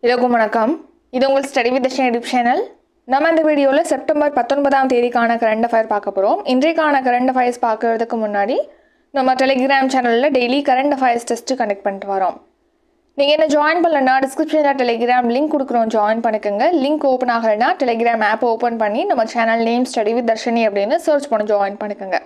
எல்லாருக்கும் வணக்கம் இது உங்கள் study with Darshan YouTube channel நம்ம இந்த வீடியோவில் செப்டம்பர் பத்தொன்பதாம் தேதிக்கான கரண்ட் அஃபயர் பார்க்க போகிறோம் இன்றைக்கான கரண்ட் அஃபயர்ஸ் பார்க்கறதுக்கு முன்னாடி நம்ம டெலிகிராம் சேனலில் daily current affairs test connect பண்ணிட்டு வரோம் நீங்கள் என்ன ஜாயின் பண்ணலன்னா டிஸ்கிரிப்ஷனில் டெலிகிராம் லிங்க் கொடுக்குறோம் ஜாயின் பண்ணிக்கோங்க லிங்க் ஓப்பன் ஆகலைன்னா டெலிகிராம் ஆப் ஓப்பன் பண்ணி நம்ம channel name study with Darshini அப்படின்னு சர்ச் பண்ணி ஜாயின் பண்ணிக்கோங்க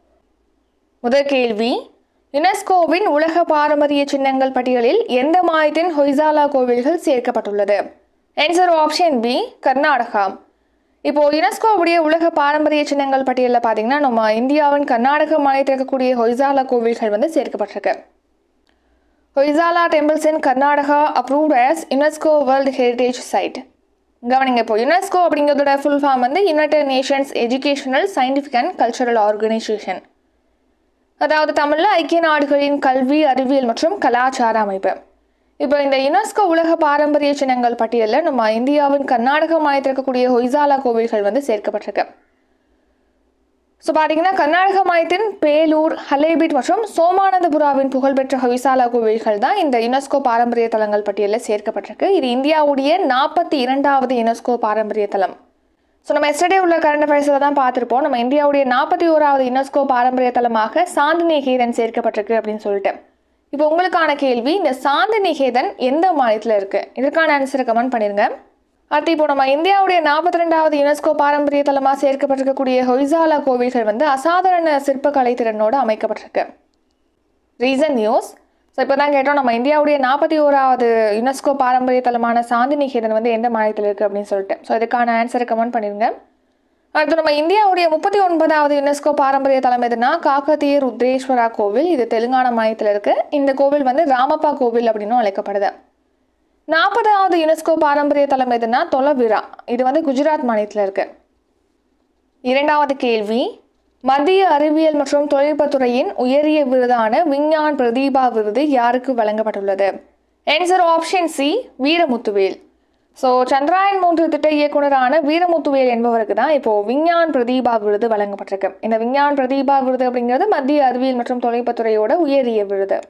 முதல் கேள்வி யுனெஸ்கோவின் உலக பாரம்பரிய சின்னங்கள் பட்டியலில் எந்த மாநிலத்தின் ஹொய்சாலா கோவில்கள் சேர்க்கப்பட்டுள்ளது ஆன்சர் ஆப்ஷன் பி கர்நாடகா இப்போ யுனெஸ்கோவுடைய உலக பாரம்பரிய சின்னங்கள் பட்டியலில் பார்த்தீங்கன்னா நம்ம இந்தியாவின் கர்நாடக மாநிலத்தில் இருக்கக்கூடிய ஹொய்சாலா கோவில்கள் வந்து சேர்க்கப்பட்டிருக்கு Hoysala temples in Karnataka approved as UNESCO world heritage site கவனிங்க இப்போ யுனெஸ்கோ அப்படிங்கிறதோட ஃபுல் ஃபார்ம் வந்து united nations educational scientific and cultural organisation அதாவது தமிழில் ஐக்கிய நாடுகளின் கல்வி அறிவியல் மற்றும் கலாச்சார அமைப்பு இப்போ இந்த யுனெஸ்கோ உலக பாரம்பரிய சின்னங்கள் பட்டியலில் நம்ம இந்தியாவின் கர்நாடக மாநிலத்தில் இருக்கக்கூடிய ஹொய்சாலா கோவில்கள் வந்து சேர்க்கப்பட்டிருக்கு ஸோ பார்த்தீங்கன்னா கர்நாடக மாநிலத்தின் பேலூர் ஹலேபிட் மற்றும் சோமானந்தபுராவின் புகழ்பெற்ற ஹொய்சாலா கோவில்கள் தான் இந்த யுனெஸ்கோ பாரம்பரிய தலங்கள் பட்டியலில் சேர்க்கப்பட்டிருக்கு இது இந்தியாவுடைய நாற்பத்தி இரண்டாவது யுனெஸ்கோ பாரம்பரிய தலம் ஸோ நம்ம எஸ்டர்டே உள்ள கரண்ட் அஃபேர்ஸில் தான் பார்த்துருப்போம் நம்ம இந்தியாவுடைய நாற்பத்தி ஓராவது யுனெஸ்கோ பாரம்பரிய தலமாக சாந்தி நிகேதன் சேர்க்கப்பட்டிருக்கு அப்படின்னு சொல்லிட்டு இப்போ உங்களுக்கான கேள்வி இந்த சாந்தி நிகேதன் எந்த மாநிலத்தில் இருக்குது இதற்கான ஆன்சரை கமெண்ட் பண்ணிருங்க அடுத்து இப்போ நம்ம இந்தியாவுடைய நாற்பத்தி ரெண்டாவது யுனெஸ்கோ பாரம்பரிய தலமாக சேர்க்கப்பட்டிருக்கக்கூடிய ஹொய்சாலா கோவில்கள் வந்து அசாதாரண சிற்பக்கலை திறனோடு அமைக்கப்பட்டிருக்கு ரீசன் நியூஸ் ஸோ இப்போ தான் கேட்டோம் நம்ம இந்தியாவுடைய நாற்பத்தி ஓராவது யுனெஸ்கோ பாரம்பரிய தலமான சாந்தி நிகேதன் வந்து எந்த மாநிலத்தில் இருக்குது அப்படின்னு சொல்லிட்டு ஸோ இதுக்கான ஆன்சரை கமெண்ட் பண்ணிடுங்க அடுத்து நம்ம இந்தியாவுடைய முப்பத்தி ஒன்பதாவது யுனெஸ்கோ பாரம்பரிய தலம் எதுனா காக்கத்தீய ருத்ரேஸ்வரா கோவில் இது தெலுங்கானா மாநிலத்தில் இருக்குது இந்த கோவில் வந்து ராமப்பா கோவில் அப்படின்னு அழைக்கப்படுது நாற்பதாவது யுனெஸ்கோ பாரம்பரிய தலம் எதுனா தொலவிரா இது வந்து குஜராத் மாநிலத்தில் இருக்குது இரண்டாவது கேள்வி மத்திய அறிவியல் மற்றும் தொழில்நுட்பத்துறையின் உயரிய விருதான விஞ்ஞான் பிரதீபா விருது யாருக்கு வழங்கப்பட்டுள்ளது answer option C Veeramuthuvel so Chandrayaan மூன்று திட்ட இயக்குனரான வீரமுத்துவேல் என்பவருக்கு தான் இப்போ விஞ்ஞான் பிரதீபா விருது வழங்கப்பட்டிருக்கு இந்த விஞ்ஞான் பிரதீபா விருது அப்படிங்கிறது மத்திய அறிவியல் மற்றும் தொழில்நுட்பத்துறையோட உயரிய விருது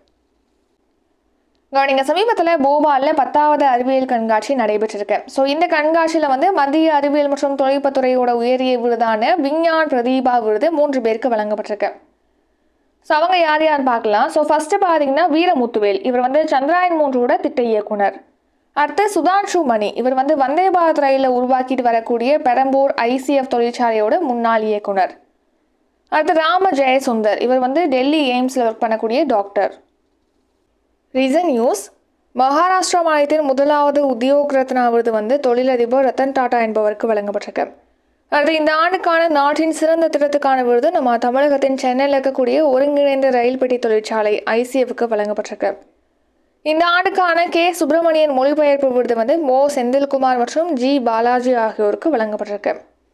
கவனிங்க சமீபத்தில் போபாலில் பத்தாவது அறிவியல் கண்காட்சி நடைபெற்றிருக்கு ஸோ இந்த கண்காட்சியில் வந்து மத்திய அறிவியல் மற்றும் தொழில்நுட்பத்துறையோட உயரிய விருதான விஞ்ஞான் பிரதீபா விருது மூன்று பேருக்கு வழங்கப்பட்டிருக்கு ஸோ அவங்க யார் யாருன்னு பார்க்கலாம் ஸோ ஃபஸ்ட்டு பார்த்தீங்கன்னா வீரமுத்துவேல் இவர் வந்து சந்திராயன் மூன்றோட திட்ட இயக்குனர் அடுத்து சுதான்ஷு மணி இவர் வந்து வந்தே பாரத் ரயிலில் உருவாக்கிட்டு வரக்கூடிய பெரம்பூர் ஐசிஎஃப் தொழிற்சாலையோட முன்னாள் இயக்குனர் அடுத்து ராம ஜெயசுந்தர் இவர் வந்து டெல்லி எய்ம்ஸில் ஒர்க் பண்ணக்கூடிய டாக்டர் ரீசன் நியூஸ் மகாராஷ்டிரா மாநிலத்தின் முதலாவது உத்தியோக் ரத்னா விருது வந்து தொழிலதிபர் ரத்தன் டாடா என்பவருக்கு வழங்கப்பட்டிருக்கு அடுத்து இந்த ஆண்டுக்கான நாட்டின் சிறந்த திட்டத்துக்கான விருது நம்ம தமிழகத்தின் சென்னையில் இருக்கக்கூடிய ஒருங்கிணைந்த ரயில் பெட்டி தொழிற்சாலை ஐசிஎஃப்க்கு வழங்கப்பட்டிருக்கு இந்த ஆண்டுக்கான கே சுப்பிரமணியன் மொழிபெயர்ப்பு விருது வந்து மோ செந்தில்குமார் மற்றும் ஜி பாலாஜி ஆகியோருக்கு வழங்கப்பட்டிருக்கு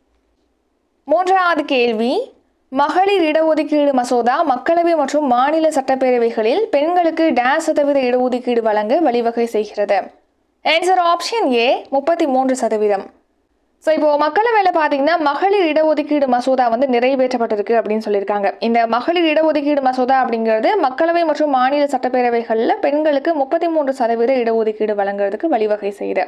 மூன்றாவது கேள்வி மகளிர் இடஒதுக்கீடு மசோதா மக்களவை மற்றும் மாநில சட்டப்பேரவைகளில் பெண்களுக்கு டேஸ் சதவீத இடஒதுக்கீடு வழங்க வழிவகை செய்கிறது ஆன்சர் ஆப்ஷன் ஏ முப்பத்தி மூன்று சதவீதம் ஸோ இப்போ மக்களவையில் பார்த்தீங்கன்னா மகளிர் இடஒதுக்கீடு மசோதா வந்து நிறைவேற்றப்பட்டிருக்கு அப்படின்னு சொல்லியிருக்காங்க இந்த மகளிர் இடஒதுக்கீடு மசோதா அப்படிங்கிறது மக்களவை மற்றும் மாநில சட்டப்பேரவைகளில் பெண்களுக்கு முப்பத்தி மூன்று சதவீத இடஒதுக்கீடு வழங்குறதுக்கு வழிவகை செய்யுது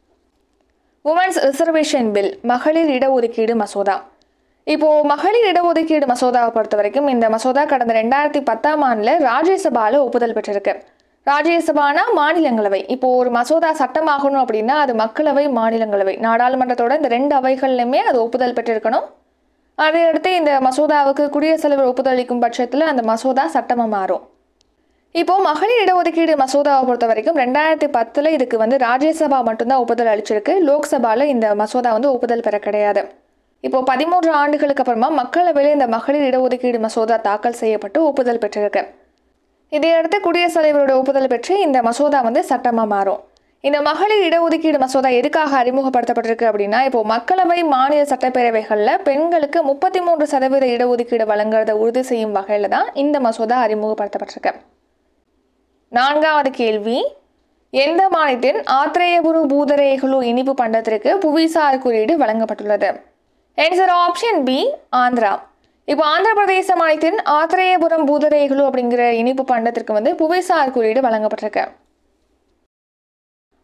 உமன்ஸ் ரிசர்வேஷன் பில் மகளிர் இடஒதுக்கீடு மசோதா இப்போ மகளிர் இடஒதுக்கீடு மசோதாவை பொறுத்த வரைக்கும் இந்த மசோதா கடந்த ரெண்டாயிரத்தி பத்தாம் ஆண்டில் ராஜ்யசபாவில் ஒப்புதல் பெற்றிருக்கு ராஜ்யசபானா மாநிலங்களவை இப்போ ஒரு மசோதா சட்டமாகணும் அப்படின்னா அது மக்களவை மாநிலங்களவை நாடாளுமன்றத்தோட இந்த ரெண்டு அவைகள்லையுமே அது ஒப்புதல் பெற்றிருக்கணும் அதையடுத்து இந்த மசோதாவுக்கு குடியரசுத் தலைவர் ஒப்புதல் அளிக்கும் பட்சத்தில் அந்த மசோதா சட்டமாக மாறும் இப்போ மகளிர் இடஒதுக்கீடு மசோதாவை பொறுத்த வரைக்கும் ரெண்டாயிரத்தி பத்தில் இதுக்கு வந்து ராஜ்யசபா மட்டும்தான் ஒப்புதல் அளிச்சிருக்கு லோக்சபாவில் இந்த மசோதா வந்து ஒப்புதல் பெற கிடையாது இப்போ பதிமூன்று ஆண்டுகளுக்கு அப்புறமா மக்களவையில் இந்த மகளிர் இடஒதுக்கீடு மசோதா தாக்கல் செய்யப்பட்டு ஒப்புதல் பெற்றிருக்கு இதையடுத்து குடியரசுத் தலைவரோட ஒப்புதல் பெற்று இந்த மசோதா வந்து சட்டமாக மாறும் இந்த மகளிர் இடஒதுக்கீடு மசோதா எதுக்காக அறிமுகப்படுத்தப்பட்டிருக்கு அப்படின்னா இப்போ மக்களவை மாநில சட்டப்பேரவைகளில் பெண்களுக்கு முப்பத்தி மூன்று சதவீத இடஒதுக்கீடு வழங்குறதை உறுதி செய்யும் வகையில் தான் இந்த மசோதா அறிமுகப்படுத்தப்பட்டிருக்கு நான்காவது கேள்வி எந்த மாநிலத்தின் ஆத்ரேயபுரு பூதரேகுலு இனிப்பு பண்டத்திற்கு புவிசார் குறியீடு வழங்கப்பட்டுள்ளது ஆன்சர் ஆப்ஷன் பி ஆந்திரா இப்போ ஆந்திர பிரதேச மாநிலத்தின் ஆத்ரேயபுரம் பூதரேகுலு அப்படிங்கிற இனிப்பு பண்டத்திற்கு வந்து புவிசார் குறியீடு வழங்கப்பட்டிருக்கு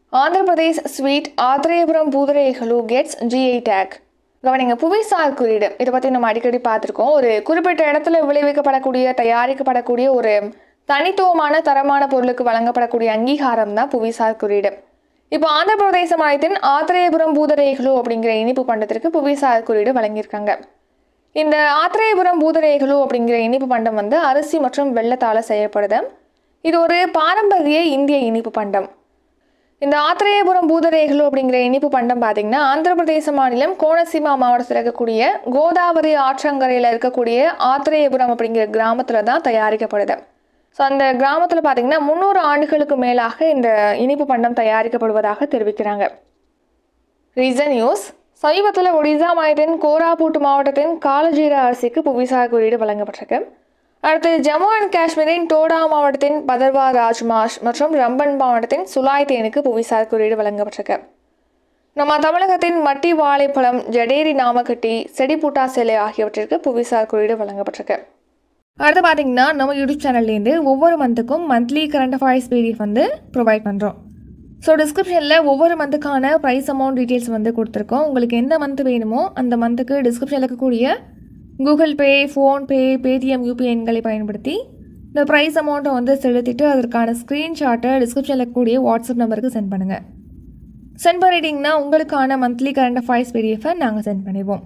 Andhra Pradesh sweet Atreyapuram Pootharekulu gets GI tag கவனிங்க புவிசார் குறியீடு இதை பற்றி நம்ம அடிக்கடி பார்த்துருக்கோம் ஒரு குறிப்பிட்ட இடத்துல விளைவிக்கப்படக்கூடிய தயாரிக்கப்படக்கூடிய ஒரு தனித்துவமான தரமான பொருளுக்கு வழங்கப்படக்கூடிய அங்கீகாரம் தான் புவிசார் குறியீடு இப்போ ஆந்திர பிரதேச மாநிலத்தின் ஆத்திரேயபுரம் பூதரேகலு அப்படிங்கிற இனிப்பு பண்டத்திற்கு புவிசார் குறியீடு வழங்கியிருக்காங்க இந்த ஆத்திரேயபுரம் பூதரேகலு அப்படிங்கிற இனிப்பு பண்டம் வந்து அரிசி மற்றும் வெள்ளத்தால் செய்யப்படுது இது ஒரு பாரம்பரிய இந்திய இனிப்பு பண்டம் இந்த ஆத்திரேயபுரம் பூதரேகலு அப்படிங்கிற இனிப்பு பண்டம் பார்த்தீங்கன்னா ஆந்திர பிரதேச மாநிலம் கோனசீமா மாவட்டத்தில் இருக்கக்கூடிய கோதாவரி ஆற்றங்கரையில் இருக்கக்கூடிய ஆத்திரேயபுரம் அப்படிங்கிற கிராமத்தில் தான் தயாரிக்கப்படுது ஸோ அந்த கிராமத்தில் பார்த்தீங்கன்னா முந்நூறு ஆண்டுகளுக்கு மேலாக இந்த இனிப்பு பண்டம் தயாரிக்கப்படுவதாக தெரிவிக்கிறாங்க ரீசன் நியூஸ் சமீபத்தில் ஒடிசா மாநிலத்தின் கோராபூட் மாவட்டத்தின் காலஜீரா அரிசிக்கு புவிசார் குறியீடு வழங்கப்பட்டிருக்கு அடுத்து ஜம்மு அண்ட் காஷ்மீரின் டோடா மாவட்டத்தின் பதர்வா ராஜ்மாஷ் மற்றும் ரம்பன் மாவட்டத்தின் சுலாய் தேனுக்கு புவிசார் குறியீடு வழங்கப்பட்டிருக்கு நம்ம தமிழகத்தின் மட்டி வாழைப்பழம் ஜடேரி நாமக்கட்டி செடிப்புட்டா சிலை ஆகியவற்றிற்கு புவிசார் குறியீடு வழங்கப்பட்டிருக்கு அடுத்து பார்த்தீங்கன்னா நம்ம யூடியூப் சேனல்லேருந்து ஒவ்வொரு மந்த்துக்கும் மந்த்லி கரண்ட் அஃபேர்ஸ் பிடிஎஃப் வந்து ப்ரொவைட் பண்ணுறோம் ஸோ டிஸ்கிரிப்ஷனில் ஒவ்வொரு மந்த்துக்கான ப்ரைஸ் அமௌண்ட் டீட்டெயில்ஸ் வந்து கொடுத்துருக்கோம் உங்களுக்கு எந்த மந்த் வேணுமோ அந்த மந்த்துக்கு டிஸ்கிரிப்ஷனில் இருக்கக்கூடிய Google Pay PhonePe Paytm UPI எண்களை பயன்படுத்தி இந்த ப்ரைஸ் அமௌண்ட்டை வந்து செலுத்திட்டு அதற்கான ஸ்க்ரீன்ஷாட்டை டிஸ்கிரிப்ஷனில் இருக்கக்கூடிய வாட்ஸ்அப் நம்பருக்கு சென்ட் பண்ணுங்கள் சென்ட் பண்ணிட்டீங்கன்னா உங்களுக்கான மந்த்லி கரண்ட் அஃபேர்ஸ் பிடிஎஃபை நாங்கள் சென்ட் பண்ணிடுவோம்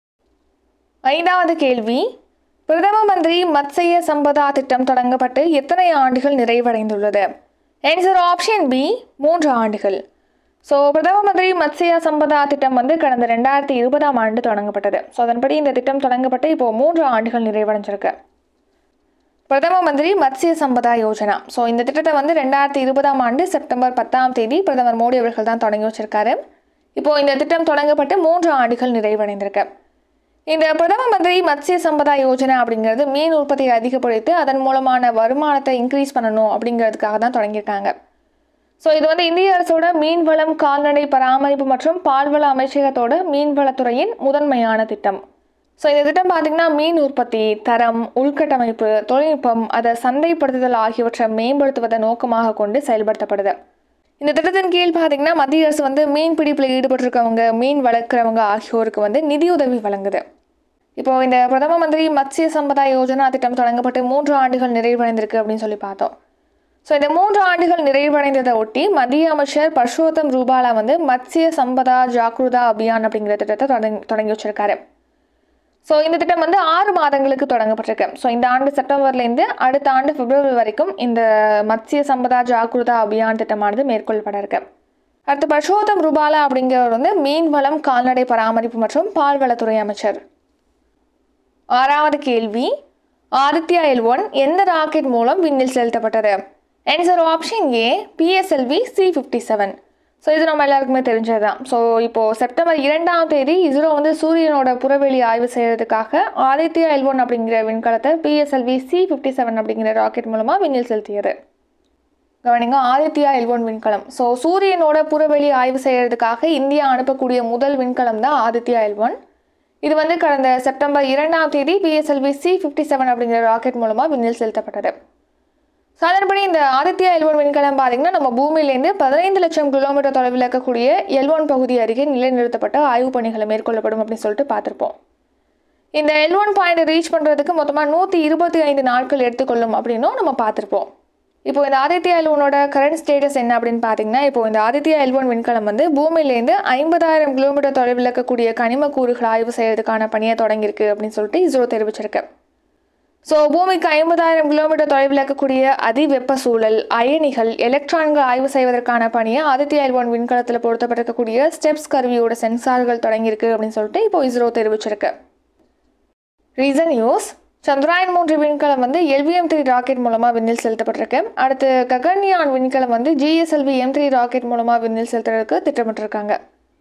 ஐந்தாவது கேள்வி பிரதம மந்திரி மத்ஸ்ய சம்பதா திட்டம் தொடங்கப்பட்டு எத்தனை ஆண்டுகள் நிறைவடைந்துள்ளது ஆன்சர் ஆப்ஷன் பி மூன்று ஆண்டுகள் ஸோ பிரதம மந்திரி மத்ஸ்ய சம்பதா திட்டம் வந்து கடந்த ரெண்டாயிரத்தி இருபதாம் ஆண்டு தொடங்கப்பட்டது ஸோ அதன்படி இந்த திட்டம் தொடங்கப்பட்டு இப்போ மூன்று ஆண்டுகள் நிறைவடைஞ்சிருக்கு பிரதம மந்திரி மத்ஸ்ய சம்பதா யோஜனா ஸோ இந்த திட்டத்தை வந்து ரெண்டாயிரத்தி இருபதாம் ஆண்டு செப்டம்பர் பத்தாம் தேதி பிரதமர் மோடி அவர்கள் தான் தொடங்கி வச்சிருக்காரு இப்போ இந்த திட்டம் தொடங்கப்பட்டு மூன்று ஆண்டுகள் நிறைவடைந்திருக்கு இந்த பிரதம மந்திரி மத்ஸ்ய சம்பதா யோஜனா அப்படிங்கிறது மீன் உற்பத்தியை அதிகப்படுத்தி அதன் மூலமான வருமானத்தை இன்க்ரீஸ் பண்ணணும் அப்படிங்கிறதுக்காக தான் தொடங்கியிருக்காங்க ஸோ இது வந்து இந்திய அரசோட மீன்வளம் கால்நடை பராமரிப்பு மற்றும் பால்வள அமைச்சகத்தோட மீன்வளத்துறையின் முதன்மையான திட்டம் ஸோ இந்த திட்டம் பார்த்திங்கன்னா மீன் உற்பத்தி தரம் உள்கட்டமைப்பு தொழில்நுட்பம் அதை சந்தைப்படுத்துதல் ஆகியவற்றை மேம்படுத்துவதை நோக்கமாக கொண்டு செயல்படுத்தப்படுது இந்த திட்டத்தின் கீழ் பார்த்திங்கன்னா மத்திய அரசு வந்து மீன் பிடிப்பில் ஈடுபட்டிருக்கவங்க மீன் வளர்க்குறவங்க ஆகியோருக்கு வந்து நிதியுதவி வழங்குது இப்போ இந்த பிரதம மந்திரி மத்ஸ்ய சம்பதா யோஜனா திட்டம் தொடங்கப்பட்டு மூன்று ஆண்டுகள் நிறைவடைந்திருக்கு அப்படின்னு சொல்லி பார்த்தோம் ஸோ இந்த மூன்று ஆண்டுகள் நிறைவடைந்ததை ஒட்டி மத்திய அமைச்சர் பர்ஷோத்தம் ரூபாலா வந்து மத்ஸ்ய சம்பதா ஜாக்ருதா அபியான் அப்படிங்கிற திட்டத்தை தொடங்கி தொடங்கி வச்சிருக்காரு ஸோ இந்த திட்டம் வந்து ஆறு மாதங்களுக்கு தொடங்கப்பட்டிருக்கு ஸோ இந்த ஆண்டு செப்டம்பர்லேருந்து அடுத்த ஆண்டு பிப்ரவரி வரைக்கும் இந்த மத்ஸ்ய சம்பதா ஜாக்ருதா அபியான் திட்டமானது மேற்கொள்ளப்பட இருக்கு அடுத்து பர்ஷோத்தம் ரூபாலா அப்படிங்கிறவர் வந்து மீன்வளம் கால்நடை பராமரிப்பு மற்றும் பால்வளத்துறை அமைச்சர் ஆறாவது கேள்வி ஆதித்யா எல் ஒன் எந்த ராக்கெட் மூலம் விண்ணில் செலுத்தப்பட்டது answer option A PSLV C fifty seven so இது நம்ம எல்லாருக்குமே தெரிஞ்சது தான் ஸோ இப்போது செப்டம்பர் இரண்டாம் தேதி இஸ்ரோ வந்து சூரியனோட புறவெளி ஆய்வு செய்கிறதுக்காக ஆதித்யா எல் ஒன் அப்படிங்கிற விண்கலத்தை பிஎஸ்எல்வி சி ஃபிஃப்டி செவன் அப்படிங்கிற ராக்கெட் மூலமாக விண்ணில் செலுத்தியது கவனிங்க ஆதித்யா எல் ஒன் விண்கலம் ஸோ சூரியனோட புறவெளி ஆய்வு செய்கிறதுக்காக இந்தியா அனுப்பக்கூடிய முதல் விண்கலம் தான் ஆதித்யா எல் ஒன் இது வந்து கடந்த செப்டம்பர் இரண்டாம் தேதி பிஎஸ்எல்வி சி ஃபிஃப்டி செவன் அப்படிங்கிற ராக்கெட் மூலமாக விண்ணில் செலுத்தப்பட்டது ஸோ அதன்படி இந்த ஆதித்யா எல் ஒன் விண்கலம் பார்த்தீங்கன்னா நம்ம பூமியிலேருந்து பதினைந்து லட்சம் கிலோமீட்டர் தொலைவில் இருக்கக்கூடிய எல் ஒன் பகுதி அருகே நிலைநிறுத்தப்பட்ட ஆய்வுப் பணிகளை மேற்கொள்ளப்படும் அப்படின்னு சொல்லிட்டு பார்த்துருப்போம் இந்த எல் ஒன் பாயிண்ட் ரீச் பண்ணுறதுக்கு மொத்தமாக நூற்றி இருபத்தி ஐந்து நாட்கள் எடுத்துக்கொள்ளும் அப்படின்னும் நம்ம பார்த்துருப்போம் இப்போ இந்த ஆதித்யா எல் ஒனோட கரண்ட் ஸ்டேட்டஸ் என்ன அப்படின்னு பார்த்தீங்கன்னா இப்போ இந்த ஆதித்யா எல் ஒன் விண்கலம் வந்து பூமியிலேருந்து ஐம்பதாயிரம் கிலோமீட்டர் தொலைவில் இருக்கக்கூடிய கனிம கூறுகள் ஆய்வு செய்யறதுக்கான பணியை தொடங்கியிருக்கு அப்படின்னு சொல்லிட்டு இஸ்ரோ தெரிவிச்சிருக்கு ஸோ பூமிக்கு ஐம்பதாயிரம் கிலோமீட்டர் தொலைவில் இருக்கக்கூடிய அதி வெப்ப சூழல் அயனிகள் எலக்ட்ரான்கள் ஆய்வு செய்வதற்கான பணியை ஆதித்யா எல் ஒன் விண்கலத்தில் பொருத்தப்பட்டிருக்கக்கூடிய ஸ்டெப்ஸ் கருவியோட சென்சார்கள் தொடங்கியிருக்கு அப்படின்னு சொல்லிட்டு இப்போ இஸ்ரோ தெரிவிச்சிருக்கு ரீசன் நியூஸ் சந்திராயன் மூன்று விண்கலம் வந்து எல்விஎம் த்ரீ ராக்கெட் மூலமாக விண்ணில் செலுத்தப்பட்டிருக்கு அடுத்து ககன்யான் விண்கலம் வந்து ஜிஎஸ்எல்வி எம் த்ரீ ராக்கெட் மூலமாக விண்ணில் செலுத்துறதுக்கு திட்டமிட்டிருக்காங்க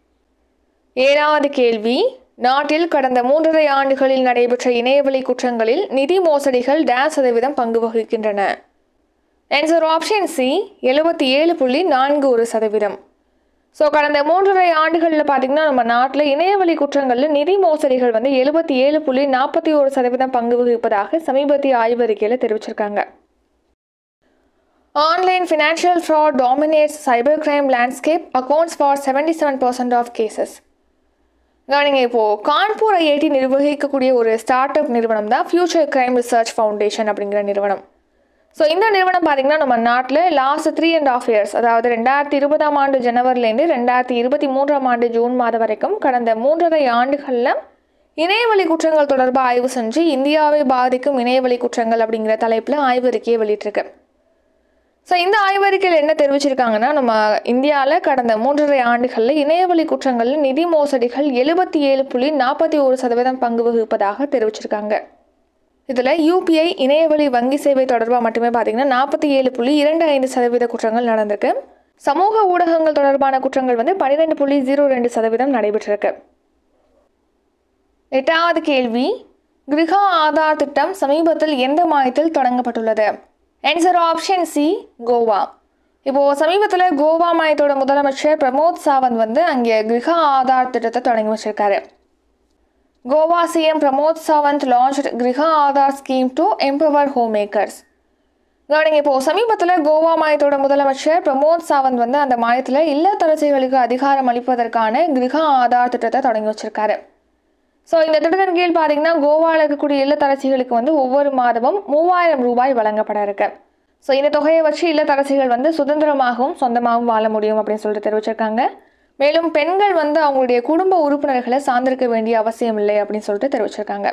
ஏழாவது கேள்வி நாட்டில் கடந்த மூன்றரை ஆண்டுகளில் நடைபெற்ற இணையவழி குற்றங்களில் நிதி மோசடிகள் டேஸ் சதவீதம் பங்கு வகிக்கின்றன ஆன்சர் ஆப்ஷன் சி எழுபத்தி ஏழு புள்ளி நான்கு ஒரு சதவீதம் ஸோ கடந்த மூன்றரை ஆண்டுகளில் பார்த்தீங்கன்னா நம்ம நாட்டில் இணையவழி குற்றங்களில் நிதி மோசடிகள் வந்து எழுபத்தி ஏழு புள்ளி நாற்பத்தி ஒரு சதவீதம் பங்கு வகிப்பதாக சமீபத்திய ஆய்வறிக்கையில் தெரிவிச்சிருக்காங்க online financial fraud dominates cyber crime landscape accounts for seventy seven percent of cases கவனிங்க இப்போது கான்பூர் ஐஐடி நிர்வகிக்கக்கூடிய ஒரு ஸ்டார்ட் அப் நிறுவனம் தான் ஃபியூச்சர் கிரைம் ரிசர்ச் ஃபவுண்டேஷன் அப்படிங்கிற நிறுவனம் ஸோ இந்த நிறுவனம் பார்த்திங்கன்னா நம்ம நாட்டில் last three and half years அதாவது ரெண்டாயிரத்தி இருபதாம் ஆண்டு ஜனவரிலேருந்து ரெண்டாயிரத்தி இருபத்தி மூன்றாம் ஆண்டு ஜூன் மாதம் வரைக்கும் கடந்த மூன்றரை ஆண்டுகளில் இணையவழி குற்றங்கள் தொடர்பாக ஆய்வு செஞ்சு இந்தியாவை பாதிக்கும் இணையவழி குற்றங்கள் அப்படிங்கிற தலைப்பில் ஆய்வறிக்கையை வெளியிட்டிருக்கு ஸோ இந்த ஆய்வறிக்கையில் என்ன தெரிவிச்சிருக்காங்கன்னா நம்ம இந்தியாவில் கடந்த மூன்றரை ஆண்டுகளில் இணையவழி குற்றங்களில் நிதி மோசடிகள் எழுபத்தி ஏழு புள்ளி நாற்பத்தி ஒரு சதவீதம் பங்கு வகிப்பதாக தெரிவிச்சிருக்காங்க இதில் யூபிஐ இணையவழி வங்கி சேவை தொடர்பாக மட்டுமே பார்த்தீங்கன்னா நாற்பத்தி ஏழு புள்ளி இரண்டு ஐந்து சதவீத குற்றங்கள் நடந்திருக்கு சமூக ஊடகங்கள் தொடர்பான குற்றங்கள் வந்து பன்னிரெண்டு புள்ளி ஜீரோ ரெண்டு சதவீதம் நடைபெற்றிருக்கு எட்டாவது கேள்வி கிருஹா ஆதார் திட்டம் சமீபத்தில் எந்த மாநிலத்தில் தொடங்கப்பட்டுள்ளது ஆன்சர் ஆப்ஷன் சி கோவா இப்போது சமீபத்தில் கோவா மாநிலத்தோட முதலமைச்சர் பிரமோத் சாவந்த் வந்து அங்கே கிருஹா ஆதார் திட்டத்தை தொடங்கி வச்சிருக்காரு Goa CM Pramod Sawant launch Griha Aadhar scheme to empower home makers கவனிங்க இப்போ சமீபத்தில் கோவா மாநிலத்தோட முதலமைச்சர் பிரமோத் சாவந்த் வந்து அந்த மாநிலத்தில் இல்லத்தரசிகளுக்கு அதிகாரம் அளிப்பதற்கான கிருஹா ஆதார் திட்டத்தை தொடங்கி வச்சிருக்காரு ஸோ இந்த திட்டத்தின் கீழ் பார்த்தீங்கன்னா கோவாவில் இருக்கக்கூடிய இல்லத்தரசிகளுக்கு வந்து ஒவ்வொரு மாதமும் மூவாயிரம் ரூபாய் வழங்கப்பட இருக்கு ஸோ இந்த தொகையை வச்சு இல்லத்தரசிகள் வந்து சுதந்திரமாகவும் சொந்தமாகவும் வாழ முடியும் அப்படின்னு சொல்லிட்டு தெரிவிச்சிருக்காங்க மேலும் பெண்கள் வந்து அவங்களுடைய குடும்ப உறுப்பினர்களை சார்ந்திருக்க வேண்டிய அவசியம் இல்லை அப்படின்னு சொல்லிட்டு தெரிவிச்சிருக்காங்க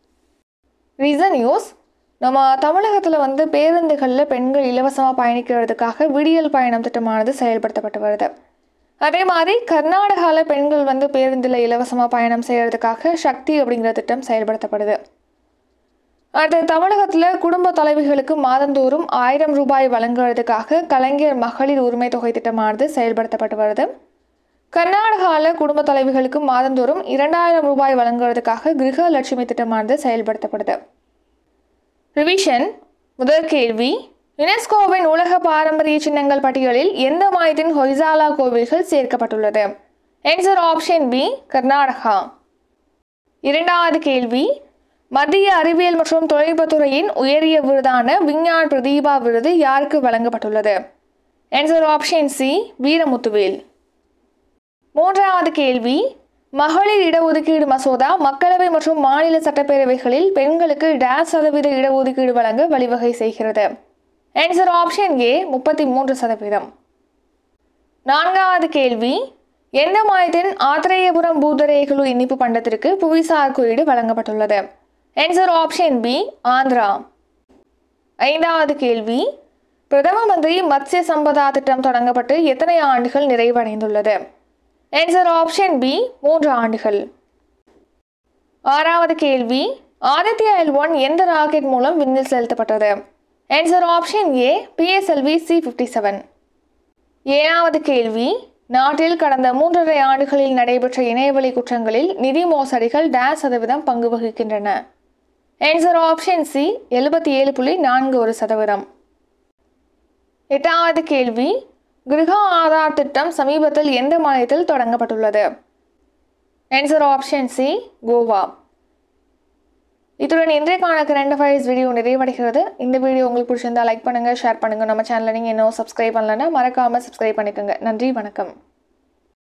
ரீசன் நியூஸ் நம்ம தமிழகத்தில் வந்து பேருந்துகளில் பெண்கள் இலவசமாக பயணிக்கிறதுக்காக விடியல் பயணம் திட்டமானது செயல்படுத்தப்பட்டு வருது அதே மாதிரி கர்நாடகாவில் பெண்கள் வந்து பேருந்தில் இலவசமாக பயணம் செய்கிறதுக்காக சக்தி அப்படிங்கிற திட்டம் செயல்படுத்தப்படுது அடுத்து தமிழகத்தில் குடும்ப தலைவிகளுக்கு மாதந்தோறும் ஆயிரம் ரூபாய் வழங்குவதற்காக கலைஞர் மகளிர் உரிமை தொகை திட்டமானது செயல்படுத்தப்பட்டு வருது கர்நாடகாவில் குடும்ப தலைவிகளுக்கு மாதந்தோறும் இரண்டாயிரம் ரூபாய் வழங்குவதற்காக கிரகலட்சுமி திட்டமானது செயல்படுத்தப்படுது ரிவிஷன் முதல் கேள்வி யுனெஸ்கோவின் உலக பாரம்பரிய சின்னங்கள் பட்டியலில் எந்த மாநிலத்தின் ஹொய்சாலா கோவில்கள் சேர்க்கப்பட்டுள்ளது ஆன்சர் ஆப்ஷன் பி கர்நாடகா இரண்டாவது கேள்வி மத்திய அறிவியல் மற்றும் தொழில்நுட்பத்துறையின் உயரிய விருதான விஞ்ஞான் பிரதீபா விருது யாருக்கு வழங்கப்பட்டுள்ளது ஆன்சர் ஆப்ஷன் சி வீரமுத்துவேல் மூன்றாவது கேள்வி மகளிர் இடஒதுக்கீடு மசோதா மக்களவை மற்றும் மாநில சட்டப்பேரவைகளில் பெண்களுக்கு டேஸ் சதவீத இடஒதுக்கீடு வழங்க வழிவகை செய்கிறது ஆன்சர் ஆப்ஷன் ஏ முப்பத்தி மூன்று சதவீதம் நான்காவது கேள்வி எந்த மாநிலத்தின் ஆத்திரேயபுரம் பூதரேகுலு இனிப்பு பண்டத்திற்கு புவிசார் குறியீடு வழங்கப்பட்டுள்ளது ஆன்சர் ஆப்ஷன் பி ஆந்திரா ஐந்தாவது கேள்வி பிரதம மந்திரி மத்ஸ்ய சம்பதா திட்டம் தொடங்கப்பட்டு எத்தனை ஆண்டுகள் நிறைவடைந்துள்ளது ஆன்சர் ஆப்ஷன் பி மூன்று ஆண்டுகள் ஆறாவது கேள்வி ஆதித்யா எல் ஒன் எந்த ராக்கெட் மூலம் விண்ணில் செலுத்தப்பட்டது answer option A PSLV C fifty seven ஏழாவது கேள்வி நாட்டில் கடந்த மூன்றரை ஆண்டுகளில் நடைபெற்ற இணையவழி குற்றங்களில் நிதி மோசடிகள் டேஸ் சதவீதம் பங்கு வகிக்கின்றன ஆன்சர் ஆப்ஷன் சி எழுபத்தி ஏழு புள்ளி நான்கு ஒரு சதவீதம் எட்டாவது கேள்வி கிருஹா ஆதார் திட்டம் சமீபத்தில் எந்த மாநிலத்தில் தொடங்கப்பட்டுள்ளது ஆன்சர் ஆப்ஷன் சி கோவா இத்துடன் இன்றைக்கான கரண்ட் அஃபேர்ஸ் வீடியோ நிறைவடைகிறது இந்த வீடியோ உங்களுக்கு பிடிச்சிருந்தா லைக் பண்ணுங்கள் ஷேர் பண்ணுங்கள் நம்ம சேனலை நீங்கள் இன்னும் சப்ஸ்கிரைப் பண்ணலன்னா மறக்காமல் சப்ஸ்கிரைப் பண்ணிக்கோங்க நன்றி வணக்கம்